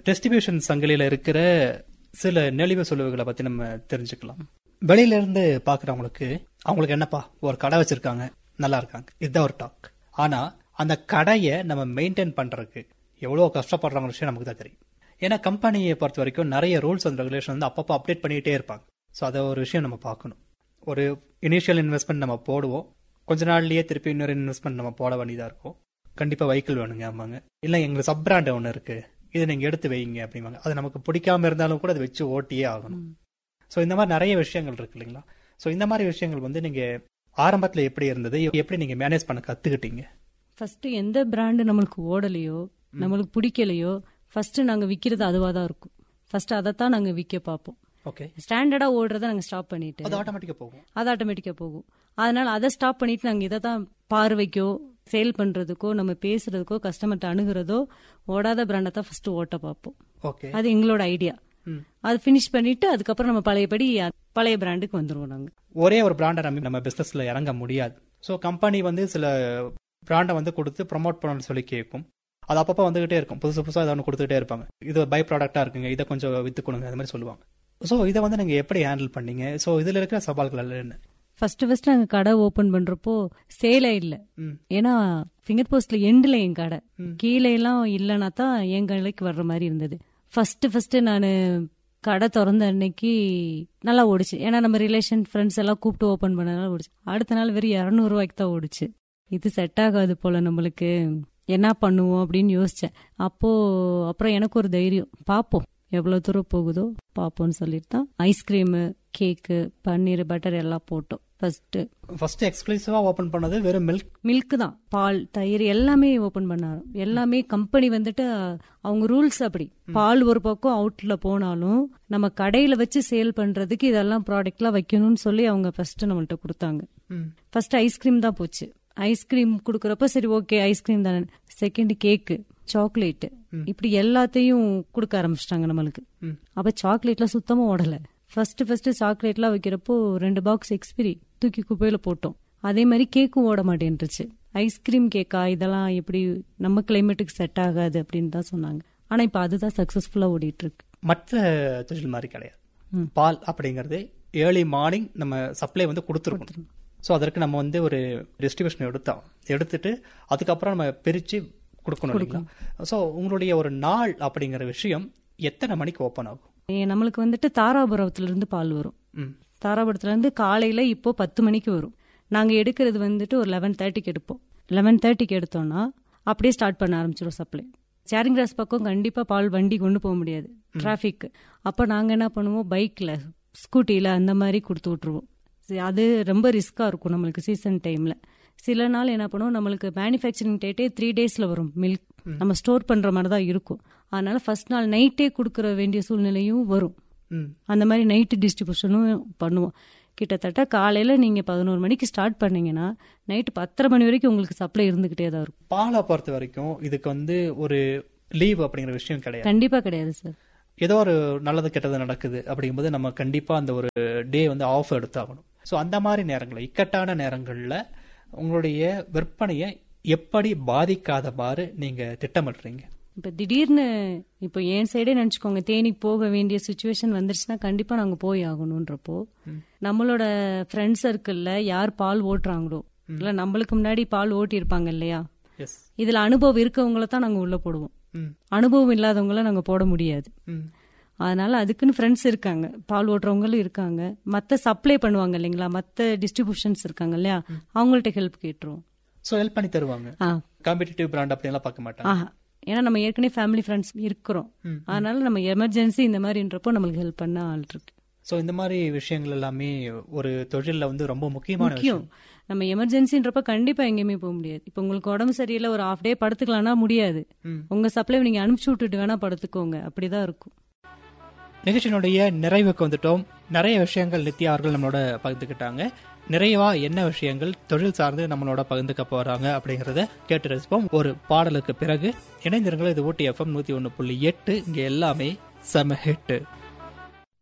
Distribution சங்கிலியில இருக்கிற சில நெளிவு சுழிவுகளை பத்தி நம்ம தெரிஞ்சுக்கலாம் வெளியில இருந்து பாக்குறவங்களுக்கு அவங்களுக்கு என்னப்பா ஒரு கடை வச்சிருக்காங்க நல்லா இருக்காங்க இதுதான் ஒரு டாக் ஆனா அந்த கடையை நம்ம மெயின்டைன் பண்றதுக்கு எவ்வளவு கஷ்டப்படுறாங்க விஷயம் நமக்கு தான் தெரியும் ஏன்னா கம்பெனியை பொறுத்த வரைக்கும் நிறைய ரூல்ஸ் அண்ட் ரெகுலேஷன் வந்து அப்பப்போ அப்டேட் பண்ணிட்டே இருப்பாங்க ஸோ அதை ஒரு விஷயம் நம்ம பார்க்கணும் ஒரு இனிஷியல் இன்வெஸ்ட்மெண்ட் நம்ம போடுவோம் கொஞ்ச நாள்லயே திருப்பி இன்னொரு இன்வெஸ்ட்மெண்ட் நம்ம போட வேண்டியதா இருக்கும் கண்டிப்பா வெஹிக்கிள் வேணுங்க ஆமாங்க இல்ல எங்களுக்கு சப் பிராண்ட் ஒன்று இருக்கு இதை நீங்க எடுத்து வைங்க அப்படிம்பாங்க அது நமக்கு பிடிக்காம இருந்தாலும் கூட அதை வச்சு ஓட்டியே ஆகணும் ஸோ இந்த மாதிரி நிறைய விஷயங்கள் இருக்கு இல்லைங்களா ஸோ இந்த மாதிரி விஷயங்கள் வந்து நீங்க ஆரம்பத்துல எப்படி இருந்தது எப்படி நீங்க மேனேஜ் பண்ண கத்துக்கிட்டீங்க ஃபர்ஸ்ட் எந்த பிராண்டு நம்மளுக்கு ஓடலையோ நம்மளுக்கு பிடிக்கலையோ ஃபர்ஸ்ட் நாங்க விக்கிறது அதுவா தான் இருக்கும் ஃபர்ஸ்ட் அதைத்தான் நாங்க விற்க பார்ப்போம் ஓகே ஸ்டாண்டர்டா ஓடுறத நாங்க ஸ்டாப் பண்ணிட்டு அது ஆட்டோமேட்டிக்கா போகும் அது ஆட்டோமேட்டிக்கா போகும் அதனால அதை ஸ்டாப் பண்ணிட்டு நாங்க இதை தான் பார்வைக்கோ சேல் பண்றதுக்கோ நம்ம பேசுறதுக்கோ கஸ்டமர்கிட்ட அணுகிறதோ ஓடாத பிராண்டை தான் ஃபர்ஸ்ட் ஓட்ட பார்ப்போம் ஓகே அது எங்களோட ஐடியா ம். அது ஃபினிஷ் பண்ணிட்டு அதுக்கப்புறம் நம்ம பழையபடி பழைய பிராண்டுக்கு வந்துருவோம் நாங்க ஒரே ஒரு பிராண்டை நம்பி நம்ம பிசினஸ்ல இறங்க முடியாது ஸோ கம்பெனி வந்து சில பிராண்டை வந்து கொடுத்து ப்ரமோட் பண்ணணும்னு சொல்லி கேட்கும் அது அப்பப்போ வந்துகிட்டே இருக்கும் புதுசு புதுசாக ஏதாவது ஒன்று கொடுத்துட்டே இருப்பாங்க இது பை ப்ராடக்டா இருக்குங்க இதை கொஞ்சம் வித்து கொடுங்க அது மாதிரி சொல்லுவாங்க ஸோ இதை வந்து நீங்க எப்படி ஹேண்டில் பண்ணீங்க ஸோ இதுல இருக்கிற சவால்கள் எல்லாம் என்ன ஃபர்ஸ்ட் ஃபர்ஸ்ட் நாங்க கடை ஓபன் பண்றப்போ சேலே இல்ல ம். ஏன்னா ஃபிங்கர் போஸ்ட்ல எண்ட்ல என் கடை ம். கீழே எல்லாம் இல்லைனா தான் என் கடைக்கு வர்ற மாதிரி இருந்தது ஃபர்ஸ்ட் ஃபர்ஸ்ட் நான் கடை திறந்த அன்னைக்கு நல்லா ஓடிச்சு ஏன்னா நம்ம ரிலேஷன் ஃப்ரெண்ட்ஸ் எல்லாம் கூப்பிட்டு ஓபன் பண்ணனால ஓடிச்சு அடுத்த நாள் வெறும் இரநூறு ரூபாய்க்கு தான் ஓடிச்சு இது செட் ஆகாது போல நம்மளுக்கு என்ன பண்ணுவோம் அப்படின்னு யோசிச்சேன் அப்போ அப்புறம் எனக்கு ஒரு தைரியம் பார்ப்போம் எவ்வளவு தூரம் போகுதோ பார்ப்போம்னு சொல்லிட்டு தான் ஐஸ்கிரீமு கேக்கு பன்னீர் பட்டர் எல்லாம் போட்டோம் ஃபர்ஸ்ட் ஃபர்ஸ்ட் எக்ஸ்க்ளூசிவா ஓபன் பண்ணது வெறும் மில்க் மில்க் தான் பால் தயிர் எல்லாமே ஓபன் பண்ணாரு எல்லாமே கம்பெனி வந்துட்டு அவங்க ரூல்ஸ் அப்படி பால் ஒரு பக்கம் அவுட்ல போனாலும் நம்ம கடையில வச்சு சேல் பண்றதுக்கு இதெல்லாம் ப்ராடக்ட்லாம் வைக்கணும்னு சொல்லி அவங்க ஃபர்ஸ்ட் நம்மள்ட்ட கொடுத்தாங்க ஃபர்ஸ்ட் ஐஸ்கிரீம் தான் போச்சு ஐஸ்கிரீம் குடுக்கறப்ப சரி ஓகே ஐஸ்கிரீம் தானே செகண்ட் கேக்கு சாக்லேட் இப்படி எல்லாத்தையும் கொடுக்க ஆரம்பிச்சிட்டாங்க நம்மளுக்கு ம். அப்ப சாக்லேட்லாம் சுத்தமா ஓடல ஃபர்ஸ்ட் ஃபர்ஸ்ட் சாக்லேட்லாம் வைக்கிறப்போ ரெண்டு பாக்ஸ் எக்ஸ்பிரி தூக்கி குப்பையில போட்டோம் அதே மாதிரி கேக்கும் ஓட மாட்டேன்ருச்சு ஐஸ்கிரீம் கேக்கா இதெல்லாம் எப்படி நம்ம கிளைமேட்டுக்கு செட் ஆகாது அப்படின்னு தான் சொன்னாங்க ஆனா இப்ப அதுதான் சக்சஸ்ஃபுல்லா ஓடிட்டு இருக்கு மற்ற தொழில் மாதிரி கிடையாது ம். பால் அப்படிங்கிறது ஏர்லி மார்னிங் நம்ம சப்ளை வந்து கொடுத்துருக்கணும் ஸோ அதற்கு நம்ம வந்து ஒரு டிஸ்ட்ரிபியூஷன் எடுத்தோம் எடுத்துட்டு அதுக்கப்புறம் நம்ம பிரிச்சு கொடுக்கணும் இல்லைங்களா ஸோ உங்களுடைய ஒரு நாள் அப்படிங்கிற விஷயம் எத்தனை மணிக்கு ஓப்பன் ஆகும் ஏ, நம்மளுக்கு வந்துட்டு தாராபுரத்துல இருந்து பால் வரும் ம் தாராபுரத்துல இருந்து காலையில இப்போ பத்து மணிக்கு வரும் நாங்க எடுக்கிறது வந்துட்டு ஒரு லெவன் தேர்ட்டிக்கு எடுப்போம் லெவன் தேர்ட்டிக்கு எடுத்தோம்னா அப்படியே ஸ்டார்ட் பண்ண ஆரம்பிச்சிடும் சப்ளை சேரிங் கிராஸ் பக்கம் கண்டிப்பா பால் வண்டி கொண்டு போக முடியாது டிராஃபிக் அப்ப நாங்க என்ன பண்ணுவோம் பைக்ல ஸ்கூட்டில அந்த மாதிரி கொடுத்து விட்டுருவோம் சரி, அது ரொம்ப ரிஸ்கா இருக்கும் நம்மளுக்கு சீசன் டைம்ல சில நாள் என்ன பண்ணுவோம் நம்மளுக்கு மேனுஃபேக்சரிங் டேட்டே த்ரீ டேஸ்ல வரும் மில்க் நம்ம ஸ்டோர் பண்ற மாதிரி தான் இருக்கும் அதனால ஃபர்ஸ்ட் நாள் நைட்டே கொடுக்கற வேண்டிய சூழ்நிலையும் வரும் ம் அந்த மாதிரி நைட்டு டிஸ்ட்ரிபியூஷனும் பண்ணுவோம் கிட்டத்தட்ட காலையில நீங்க பதினோரு மணிக்கு ஸ்டார்ட் பண்ணீங்கன்னா நைட்டு பத்தரை மணி வரைக்கும் உங்களுக்கு சப்ளை இருந்துகிட்டே தான் இருக்கும் பாலை பொறுத்த வரைக்கும் இதுக்கு வந்து ஒரு லீவ் அப்படிங்கிற விஷயம் கிடையாது கண்டிப்பா கிடையாது சார் ஏதோ ஒரு நல்லது கெட்டது நடக்குது அப்படிங்கும்போது நம்ம கண்டிப்பா அந்த ஒரு டே வந்து ஆஃப் எடுத்தாகணும் ஸோ அந்த மாதிரி நேரங்களில் இக்கட்டான நேரங்களில் உங்களுடைய விற்பனையை எப்படி பாதிக்காதவாறு நீங்க திட்டமிடுறீங்க இப்ப திடீர்னு இப்போ என் சைடே நினைச்சுக்கோங்க தேனி போக வேண்டிய சுச்சுவேஷன் வந்துருச்சுன்னா கண்டிப்பா நாங்க போய் ஆகணும்ன்றப்போ நம்மளோட ஃப்ரெண்ட் சர்க்கிள்ல யார் பால் ஓட்டுறாங்களோ இல்ல நம்மளுக்கு முன்னாடி பால் ஓட்டி இருப்பாங்க இல்லையா எஸ் இதுல அனுபவம் இருக்கவங்கள தான் நாங்க உள்ள போடுவோம் ம் அனுபவம் இல்லாதவங்கள நாங்க போட முடியாது ம் அதனால அதுக்குன்னு ஃப்ரெண்ட்ஸ் இருக்காங்க பால் ஓட்டுறவங்களும் இருக்காங்க மத்த சப்ளை பண்ணுவாங்க இல்லைங்களா மத்த டிஸ்ட்ரிபியூஷன்ஸ் இருக்காங்க இல்லையா அவங்கள்ட்ட ஹெல்ப் கேட்டுருவோம் ஸோ ஹெல்ப் பண்ணி தருவாங்க ஆ காம்படிட்டிவ் பிராண்ட் அப்படியெல்லாம் பார்க்க மாட்டாங்க ஆஹா ஏன்னா நம்ம ஏற்கனவே ஃபேமிலி ஃப்ரெண்ட்ஸ் இருக்கிறோம் ம். அதனால நம்ம எமர்ஜென்சி இந்த மாதிரின்றப்போ நம்மளுக்கு ஹெல்ப் பண்ண ஆள் இருக்கு ஸோ இந்த மாதிரி விஷயங்கள் எல்லாமே ஒரு தொழிலில் வந்து ரொம்ப முக்கியமான விஷயம் முக்கியம் நம்ம எமர்ஜென்சின்றப்ப கண்டிப்பா எங்கேயுமே போக முடியாது இப்போ உங்களுக்கு உடம்பு சரியில்லை ஒரு ஹாஃப் டே படுத்துக்கலாம்னா முடியாது ம். உங்க சப்ளை நீங்க அனுப்பிச்சு விட்டுட்டு வேணா படுத்துக்கோங்க அப்படிதான் இருக்கும் நிகழ்ச்சியினுடைய நிறைவுக்கு வந்துட்டோம் நிறைய விஷயங்கள் நித்யா அவர்கள் நம்மளோட பகிர்ந்துக்கிட்டாங்க நிறைவா என்ன விஷயங்கள் தொழில் சார்ந்து நம்மளோட பகிர்ந்துக்க போறாங்க அப்படிங்கறத கேட்டு ரசிப்போம் ஒரு பாடலுக்கு பிறகு இணைந்திருங்கள் இது ஊட்டி எஃப்எம் நூத்தி ஒன்னு புள்ளி எட்டு இங்க எல்லாமே செம ஹிட்டு